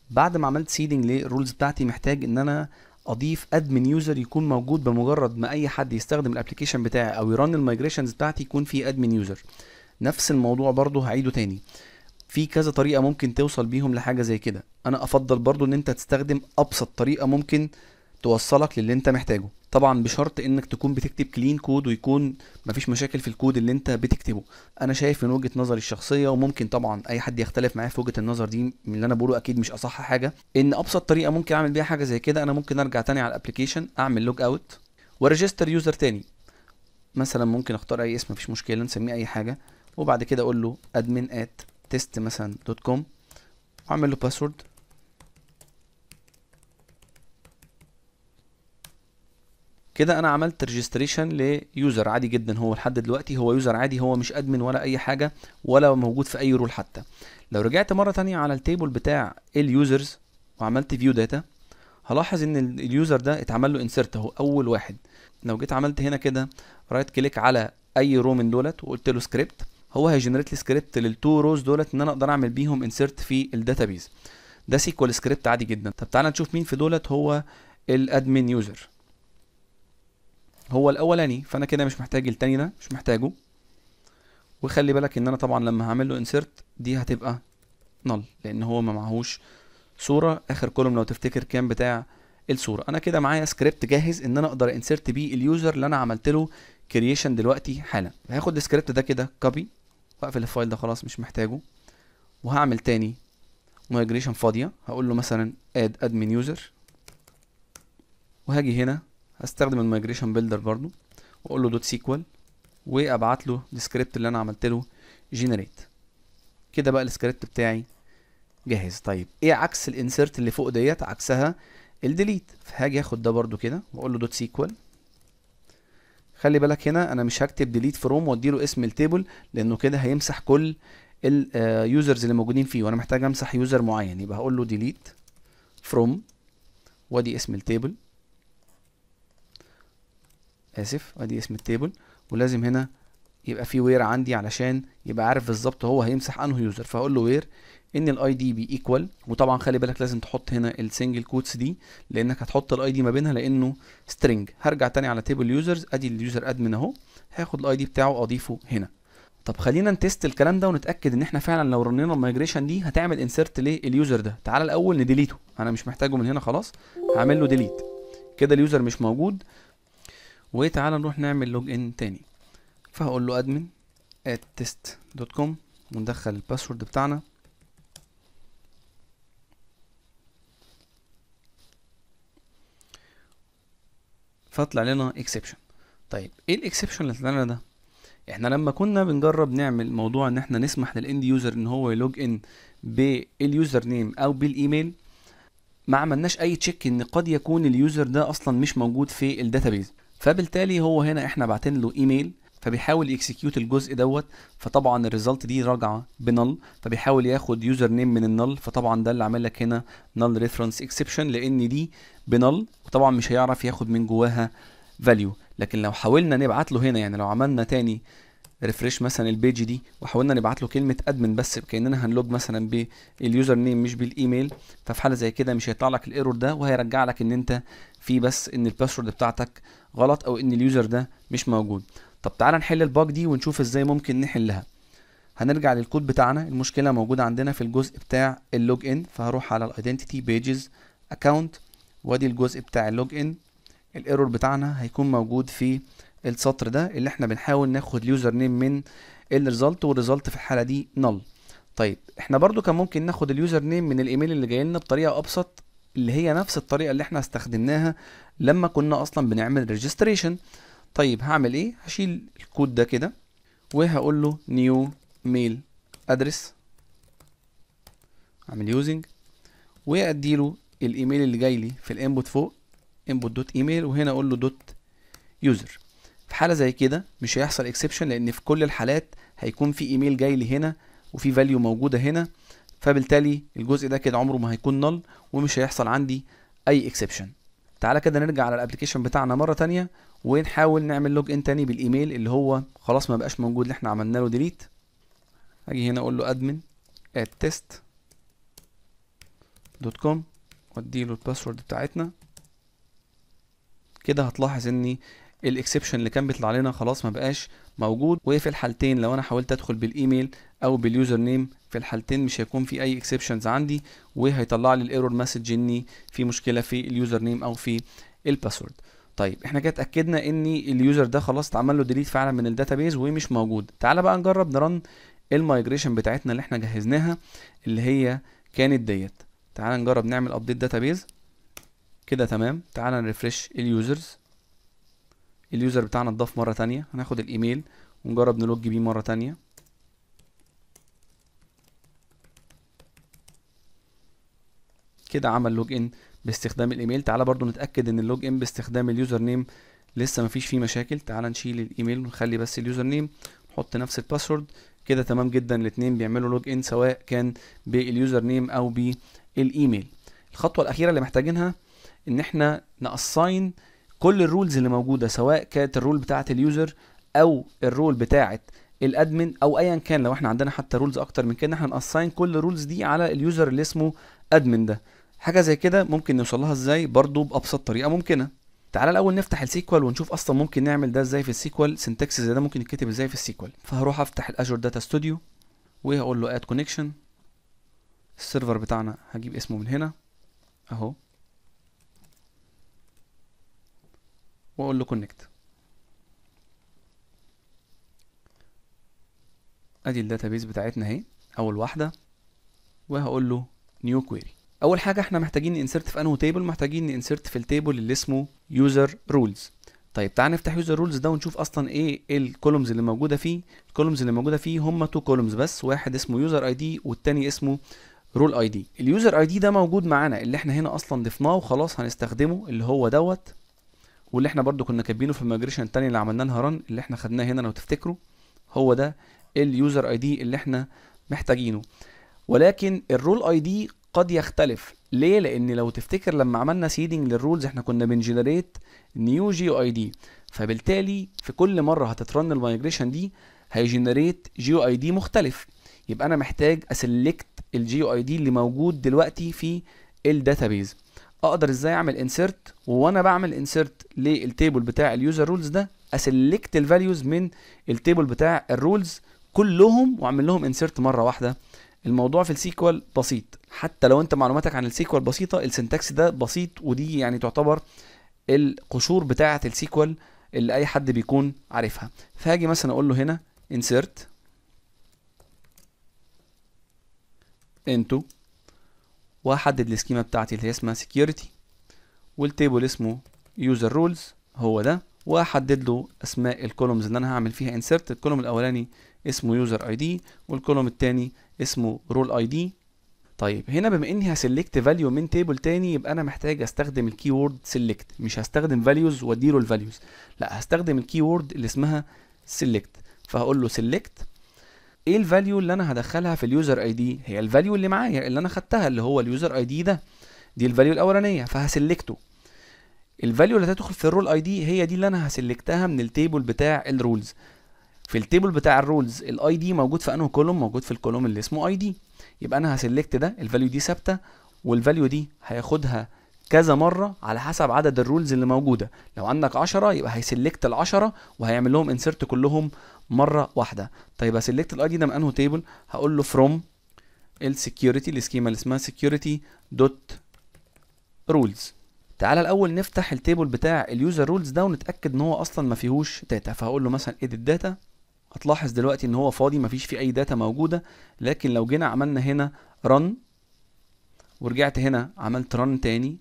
بعد ما عملت سيدنج للرولز بتاعتي محتاج ان انا اضيف ادمن يوزر يكون موجود بمجرد ما اي حد يستخدم الابلكيشن بتاعي او يرن المايجريشنز بتاعتي يكون في ادمن يوزر نفس الموضوع برضو هعيده تاني في كذا طريقه ممكن توصل بيهم لحاجه زي كده انا افضل برضو ان انت تستخدم ابسط طريقه ممكن توصلك للي انت محتاجه طبعا بشرط انك تكون بتكتب كلين كود ويكون مفيش مشاكل في الكود اللي انت بتكتبه انا شايف من وجهه نظري الشخصيه وممكن طبعا اي حد يختلف معايا في وجهه النظر دي من اللي انا بقوله اكيد مش اصح حاجه ان ابسط طريقه ممكن اعمل بيها حاجه زي كده انا ممكن ارجع تاني على الابلكيشن اعمل لوج اوت وريجستر يوزر تاني مثلا ممكن اختار اي اسم مفيش مشكله نسميه اي حاجه وبعد كده اقول له admin at test مثلا دوت كوم واعمل له باسورد كده انا عملت ريجستريشن ليوزر عادي جدا هو لحد دلوقتي هو يوزر عادي هو مش ادمن ولا اي حاجه ولا موجود في اي رول حتى لو رجعت مره تانية على التيبل بتاع اليوزرز وعملت فيو داتا هلاحظ ان اليوزر ده اتعمل له انسرت اهو اول واحد لو جيت عملت هنا كده رايت كليك على اي رو من دولت وقلت له سكريبت هو هيجنريت لي سكريبت للتو روز دولت ان انا اقدر اعمل بيهم انسرت في الداتابيز ده سيكوال سكريبت عادي جدا طب تعالى نشوف مين في دولت هو الادمن يوزر هو الاولاني فانا كده مش محتاج التاني ده مش محتاجه وخلي بالك ان انا طبعا لما هعمل له انسرت دي هتبقى نل لان هو ما معهوش صوره اخر كولوم لو تفتكر كان بتاع الصوره انا كده معايا سكريبت جاهز ان انا اقدر انسرت بيه اليوزر اللي انا عملت له كرييشن دلوقتي حالا هاخد السكريبت ده كده كوبي واقفل الفايل ده خلاص مش محتاجه وهعمل تاني مايجريشن فاضيه هقول له مثلا اد ادمن يوزر وهاجي هنا هستخدم المايجريشن بيلدر برضو واقول له دوت سيكوال وابعت له السكريبت اللي انا عملت له جنريت كده بقى السكريبت بتاعي جاهز طيب ايه عكس الانسرت اللي فوق ديت عكسها الديليت فهاجي اخد ده برضو كده واقول له دوت سيكوال خلي بالك هنا انا مش هكتب ديليت فروم واديله اسم التيبل لانه كده هيمسح كل اليوزرز اللي موجودين فيه وانا محتاج امسح يوزر معين يبقى هقول له ديليت فروم وادي اسم التيبل اسف ادي اسم التيبل ولازم هنا يبقى في وير عندي علشان يبقى عارف بالظبط هو هيمسح انه يوزر فهقول له وير ان الاي دي بي ايكوال وطبعا خلي بالك لازم تحط هنا السنجل كوتس دي لانك هتحط الاي دي ما بينها لانه سترينج هرجع تاني على تيبل يوزرز ادي اليوزر ادمن اهو هاخد الاي دي بتاعه اضيفه هنا طب خلينا نتست الكلام ده ونتاكد ان احنا فعلا لو رنينا المايجريشن دي هتعمل انسرت لليوزر ده تعال الاول نديليته انا مش محتاجه من هنا خلاص هعمل له ديليت كده اليوزر مش موجود وتعالى نروح نعمل لوج ان تاني فهقول له admin at test.com وندخل الباسورد بتاعنا فطلع لنا exception طيب ايه الاكسبشن اللي طلع لنا ده احنا لما كنا بنجرب نعمل موضوع ان احنا نسمح للاند يوزر ان هو يلوج ان باليوزر نيم او بالايميل ما عملناش اي تشيك ان قد يكون اليوزر ده اصلا مش موجود في الداتابيز فبالتالي هو هنا احنا باعتين له ايميل فبيحاول يكسكيوت الجزء دوت فطبعا الريزلت دي راجعه بنل فبيحاول ياخد يوزر نيم من النل فطبعا ده اللي عامل لك هنا نل ريفرنس اكسبشن لان دي بنل وطبعا مش هيعرف ياخد من جواها فاليو لكن لو حاولنا نبعت له هنا يعني لو عملنا تاني ريفرش مثلا البيج دي وحاولنا نبعت له كلمه ادمن بس كاننا هنلوج مثلا باليوزر نيم مش بالايميل ففي حاله زي كده مش هيطلع لك الايرور ده وهيرجع لك ان انت في بس ان الباسورد بتاعتك غلط او ان اليوزر ده مش موجود طب تعالى نحل الباج دي ونشوف ازاي ممكن نحلها هنرجع للكود بتاعنا المشكله موجوده عندنا في الجزء بتاع اللوج ان فهروح على الايدنتيتي بيجز اكونت وادي الجزء بتاع اللوج ان الايرور بتاعنا هيكون موجود في السطر ده اللي احنا بنحاول ناخد اليوزر نيم من الريزلت والريزلت في الحاله دي نل طيب احنا برضو كان ممكن ناخد اليوزر نيم من الايميل اللي جاي لنا بطريقه ابسط اللي هي نفس الطريقه اللي احنا استخدمناها لما كنا اصلا بنعمل ريجستريشن طيب هعمل ايه هشيل الكود ده كده وهقول له نيو ميل ادرس اعمل يوزنج وادي له الايميل اللي جاي لي في الانبوت فوق انبوت دوت ايميل وهنا اقول له دوت يوزر في حاله زي كده مش هيحصل اكسبشن لان في كل الحالات هيكون في ايميل جاي لي هنا وفي فاليو موجوده هنا فبالتالي الجزء ده كده عمره ما هيكون نل ومش هيحصل عندي اي اكسبشن تعالى كده نرجع على الابلكيشن بتاعنا مره تانية ونحاول نعمل لوج ان تاني بالايميل اللي هو خلاص ما بقاش موجود اللي احنا عملنا له ديليت هاجي هنا اقول له admin at test دوت كوم واديله الباسورد بتاعتنا كده هتلاحظ ان الاكسبشن اللي كان بيطلع لنا خلاص ما بقاش موجود وفي الحالتين لو انا حاولت ادخل بالايميل او باليوزر نيم في الحالتين مش هيكون في اي اكسبشنز عندي وهيطلع لي الايرور مسج اني في مشكله في اليوزر نيم او في الباسورد طيب احنا كده اتاكدنا ان اليوزر ده خلاص اتعمل له ديليت فعلا من الداتابيز ومش موجود تعالى بقى نجرب نرن المايجريشن بتاعتنا اللي احنا جهزناها اللي هي كانت ديت تعالى نجرب نعمل ابديت داتابيز كده تمام تعالى نرفرش اليوزرز اليوزر بتاعنا اتضاف مره تانية هناخد الايميل ونجرب نلوج بيه مره تانية كده عمل لوج ان باستخدام الايميل تعالى برضو نتاكد ان اللوج ان باستخدام اليوزر نيم لسه مفيش فيه مشاكل تعالى نشيل الايميل ونخلي بس اليوزر نيم نحط نفس الباسورد كده تمام جدا الاثنين بيعملوا لوج ان سواء كان باليوزر نيم او بالايميل الخطوه الاخيره اللي محتاجينها ان احنا ناساين كل الرولز اللي موجوده سواء كانت الرول بتاعه اليوزر او الرول بتاعه الادمن او ايا كان لو احنا عندنا حتى رولز اكتر من كده احنا ناساين كل الرولز دي على اليوزر اللي اسمه ادمن ده حاجه زي كده ممكن نوصل لها ازاي برضو بابسط طريقه ممكنه تعالى الاول نفتح السيكوال ونشوف اصلا ممكن نعمل ده ازاي في السيكوال سنتكس زي ده ممكن يتكتب ازاي في السيكوال فهروح افتح الاجور داتا ستوديو وهقول له اد كونكشن السيرفر بتاعنا هجيب اسمه من هنا اهو واقول له كونكت ادي الداتابيز بتاعتنا اهي اول واحده وهقول له نيو كويري اول حاجه احنا محتاجين ننسرت في انهو تيبل محتاجين ننسرت في التيبل اللي اسمه يوزر رولز طيب تعال نفتح يوزر رولز ده ونشوف اصلا ايه الكولومز اللي موجوده فيه الكولومز اللي موجوده فيه هم تو كولومز بس واحد اسمه يوزر اي دي والتاني اسمه رول اي دي اليوزر اي دي ده موجود معانا اللي احنا هنا اصلا ضفناه وخلاص هنستخدمه اللي هو دوت واللي احنا برضو كنا كاتبينه في المايجريشن التاني اللي عملنا لها رن اللي احنا خدناه هنا لو تفتكروا هو ده اليوزر اي دي اللي احنا محتاجينه ولكن الرول اي دي قد يختلف ليه لان لو تفتكر لما عملنا سيدنج للرولز احنا كنا بنجنريت نيو جي اي دي فبالتالي في كل مره هتترن المايجريشن دي هيجنريت جي اي دي مختلف يبقى انا محتاج اسلكت الجي اي دي اللي موجود دلوقتي في الداتابيز اقدر ازاي اعمل انسرت وانا بعمل انسرت للتيبل بتاع اليوزر رولز ده اسلكت الفاليوز من التيبل بتاع الرولز كلهم واعمل لهم انسرت مره واحده الموضوع في السيكوال بسيط حتى لو انت معلوماتك عن السيكوال بسيطه السنتكس ده بسيط ودي يعني تعتبر القشور بتاعه السيكوال اللي اي حد بيكون عارفها فهاجي مثلا اقول له هنا insert into واحدد السكيما بتاعتي اللي هي اسمها security والتيبل اسمه user rules هو ده واحدد له اسماء الكولومز اللي انا هعمل فيها insert الكولوم الاولاني اسمه user id والكولوم الثاني اسمه role id طيب هنا بما اني هسلكت فاليو من تيبل تاني يبقى انا محتاج استخدم الكي وورد سيلكت مش هستخدم فاليوز واديله الفاليوز لا هستخدم الكي وورد اللي اسمها سيلكت فهقول له سيلكت ايه الفاليو اللي انا هدخلها في اليوزر اي دي هي الفاليو اللي معايا اللي انا خدتها اللي هو اليوزر اي دي ده دي الفاليو الاولانيه فهسلكته الفاليو اللي هتدخل في الرول اي دي هي دي اللي انا هسلكتها من التيبل بتاع الرولز في التيبل بتاع الرولز الاي دي موجود في انه كولوم موجود في الكولوم اللي اسمه اي دي يبقى انا هسلكت ده الفاليو دي ثابته والفاليو دي هياخدها كذا مره على حسب عدد الرولز اللي موجوده لو عندك 10 يبقى هيسلكت ال 10 وهيعمل لهم انسرت كلهم مره واحده طيب هسلكت الاي دي ده من انه تيبل هقول له فروم السكيورتي السكيما اللي اسمها security دوت رولز تعالى الاول نفتح التيبل بتاع اليوزر رولز ده ونتاكد ان هو اصلا ما فيهوش داتا فهقول له مثلا edit داتا هتلاحظ دلوقتي ان هو فاضي مفيش فيه اي داتا موجوده لكن لو جينا عملنا هنا رن ورجعت هنا عملت رن تاني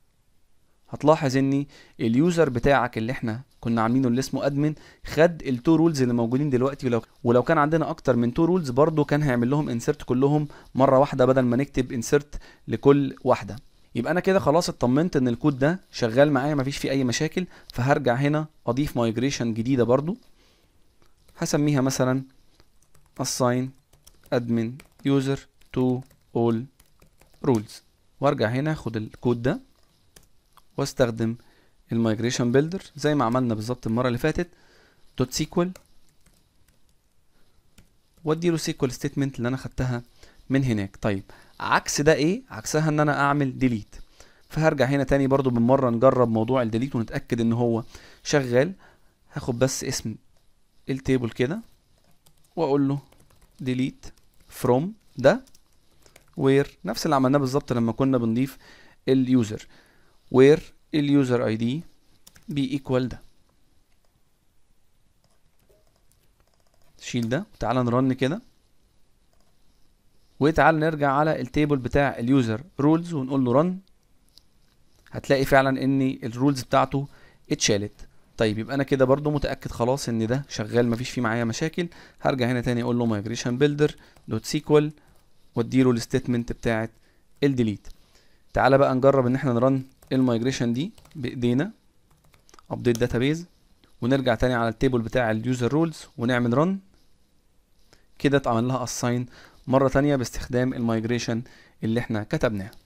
هتلاحظ ان اليوزر بتاعك اللي احنا كنا عاملينه اللي اسمه ادمن خد التو رولز اللي موجودين دلوقتي ولو ولو كان عندنا اكتر من تو رولز برضو كان هيعمل لهم انسرت كلهم مره واحده بدل ما نكتب انسرت لكل واحده يبقى انا كده خلاص اطمنت ان الكود ده شغال معايا مفيش فيه اي مشاكل فهرجع هنا اضيف مايجريشن جديده برضو هسميها مثلا assign admin user to all rules وارجع هنا اخد الكود ده واستخدم المايجريشن بيلدر زي ما عملنا بالظبط المره اللي فاتت دوت سيكوال واديله سيكوال ستيتمنت اللي انا خدتها من هناك طيب عكس ده ايه عكسها ان انا اعمل ديليت فهرجع هنا تاني برضو بالمره نجرب موضوع الديليت ونتاكد ان هو شغال هاخد بس اسم التيبل كده واقول له delete from ده where نفس اللي عملناه بالظبط لما كنا بنضيف اليوزر where اليوزر اي دي بي ايكوال ده شيل ده تعال نرن كده وتعال نرجع على التيبل بتاع اليوزر رولز ونقول له رن هتلاقي فعلا ان الرولز بتاعته اتشالت طيب يبقى انا كده برضو متاكد خلاص ان ده شغال مفيش فيه معايا مشاكل هرجع هنا تاني اقول له مايجريشن بيلدر دوت سيكوال واديله الستيتمنت بتاعه الديليت تعالى بقى نجرب ان احنا نرن المايجريشن دي بايدينا ابديت داتابيز ونرجع تاني على التيبل بتاع اليوزر رولز ونعمل رن كده اتعمل لها اساين مره تانية باستخدام المايجريشن اللي احنا كتبناه